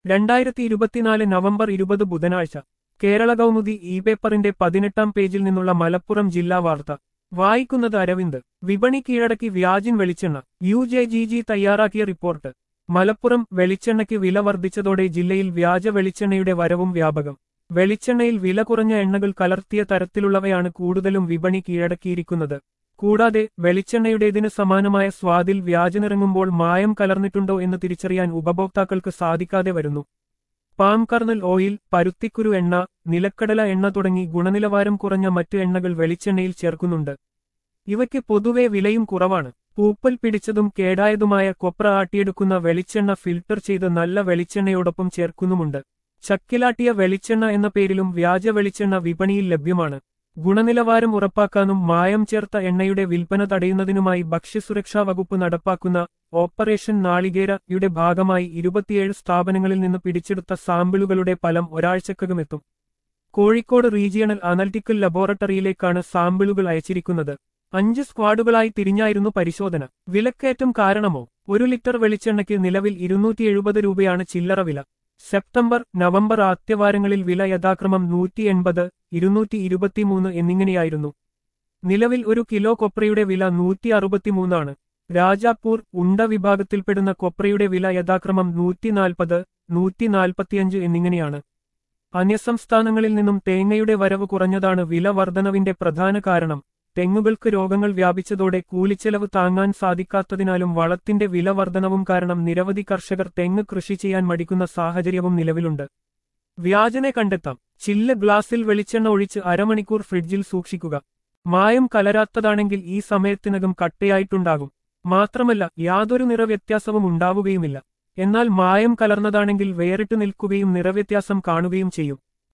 രണ്ടായിരത്തി ഇരുപത്തിനാല് നവംബർ ഇരുപത് ബുധനാഴ്ച കേരള കൗമുദി ഇ പേപ്പറിന്റെ പതിനെട്ടാം പേജിൽ നിന്നുള്ള മലപ്പുറം ജില്ലാ വാർത്ത വായിക്കുന്നത് അരവിന്ദ് വിപണി കീഴടക്കി വ്യാജിൻ വെളിച്ചെണ്ണ യു ജെ ജി ജി തയ്യാറാക്കിയ റിപ്പോർട്ട് മലപ്പുറം വെളിച്ചെണ്ണയ്ക്ക് വില വർദ്ധിച്ചതോടെ ജില്ലയിൽ വ്യാജ വെളിച്ചെണ്ണയുടെ വരവും വ്യാപകം വെളിച്ചെണ്ണയിൽ വില കുറഞ്ഞ എണ്ണകൾ കലർത്തിയ തരത്തിലുള്ളവയാണ് കൂടുതലും വിപണി കീഴടക്കിയിരിക്കുന്നത് കൂടാതെ വെളിച്ചെണ്ണയുടേതിന് സമാനമായ സ്വാദിൽ വ്യാജനിറങ്ങുമ്പോൾ മായം കലർന്നിട്ടുണ്ടോ എന്ന് തിരിച്ചറിയാൻ ഉപഭോക്താക്കൾക്ക് സാധിക്കാതെ വരുന്നു പാം കർണൽ ഓയിൽ പരുത്തിക്കുരു എണ്ണ നിലക്കടല എണ്ണ തുടങ്ങി ഗുണനിലവാരം കുറഞ്ഞ മറ്റ് എണ്ണകൾ വെളിച്ചെണ്ണയിൽ ചേർക്കുന്നുണ്ട് ഇവയ്ക്ക് പൊതുവെ വിലയും കുറവാണ് പൂപ്പൽ പിടിച്ചതും കേടായതുമായ കൊപ്ര ആട്ടിയെടുക്കുന്ന വെളിച്ചെണ്ണ ഫിൽട്ടർ ചെയ്ത് നല്ല വെളിച്ചെണ്ണയോടൊപ്പം ചേർക്കുന്നുമുണ്ട് ചക്കിലാട്ടിയ വെളിച്ചെണ്ണ എന്ന പേരിലും വ്യാജ വെളിച്ചെണ്ണ വിപണിയിൽ ലഭ്യമാണ് ഗുണനിലവാരം ഉറപ്പാക്കാനും മായം ചേർത്ത എണ്ണയുടെ വിൽപ്പന തടയുന്നതിനുമായി ഭക്ഷ്യസുരക്ഷാ വകുപ്പ് നടപ്പാക്കുന്ന ഓപ്പറേഷൻ നാളികേരയുടെ ഭാഗമായി ഇരുപത്തിയേഴ് സ്ഥാപനങ്ങളിൽ നിന്ന് പിടിച്ചെടുത്ത സാമ്പിളുകളുടെ ഫലം ഒരാഴ്ചക്കകമെത്തും കോഴിക്കോട് റീജിയണൽ അനലിറ്റിക്കൽ ലബോറട്ടറിയിലേക്കാണ് സാമ്പിളുകൾ അയച്ചിരിക്കുന്നത് അഞ്ച് സ്ക്വാഡുകളായി തിരിഞ്ഞായിരുന്നു പരിശോധന വിലക്കയറ്റം കാരണമോ ഒരു ലിറ്റർ വെളിച്ചെണ്ണയ്ക്ക് നിലവിൽ ഇരുന്നൂറ്റി എഴുപത് രൂപയാണ് ചില്ലറ വില സെപ്റ്റംബർ നവംബർ ആദ്യവാരങ്ങളിൽ വില യഥാക്രമം നൂറ്റി എൺപത് ഇരുന്നൂറ്റി ഇരുപത്തിമൂന്ന് എന്നിങ്ങനെയായിരുന്നു നിലവിൽ ഒരു കിലോ കൊപ്രയുടെ വില നൂറ്റി അറുപത്തിമൂന്നാണ് രാജാപൂർ ഉണ്ട വിഭാഗത്തിൽപ്പെടുന്ന കൊപ്രയുടെ വില യഥാക്രമം നൂറ്റി നാൽപ്പത് നൂറ്റി നാൽപ്പത്തിയഞ്ച് എന്നിങ്ങനെയാണ് അന്യസംസ്ഥാനങ്ങളിൽ നിന്നും തേങ്ങയുടെ വരവ് കുറഞ്ഞതാണ് വില വർധനവിന്റെ പ്രധാന കാരണം തെങ്ങുകൾക്ക് രോഗങ്ങൾ വ്യാപിച്ചതോടെ കൂലിച്ചെലവ് താങ്ങാൻ സാധിക്കാത്തതിനാലും വളത്തിന്റെ വില വർധനവും കാരണം നിരവധി കർഷകർ തെങ്ങ് കൃഷി ചെയ്യാൻ മടിക്കുന്ന സാഹചര്യവും നിലവിലുണ്ട് വ്യാജനെ കണ്ടെത്താം ചില്ല് ഗ്ലാസിൽ വെളിച്ചെണ്ണ ഒഴിച്ച് അരമണിക്കൂർ ഫ്രിഡ്ജിൽ സൂക്ഷിക്കുക മായം കലരാത്തതാണെങ്കിൽ ഈ സമയത്തിനകം കട്ടയായിട്ടുണ്ടാകും മാത്രമല്ല യാതൊരു നിറവ്യത്യാസവും ഉണ്ടാവുകയുമില്ല എന്നാൽ മായം കലർന്നതാണെങ്കിൽ വേറിട്ട് നിൽക്കുകയും നിറവ്യത്യാസം കാണുകയും ചെയ്യും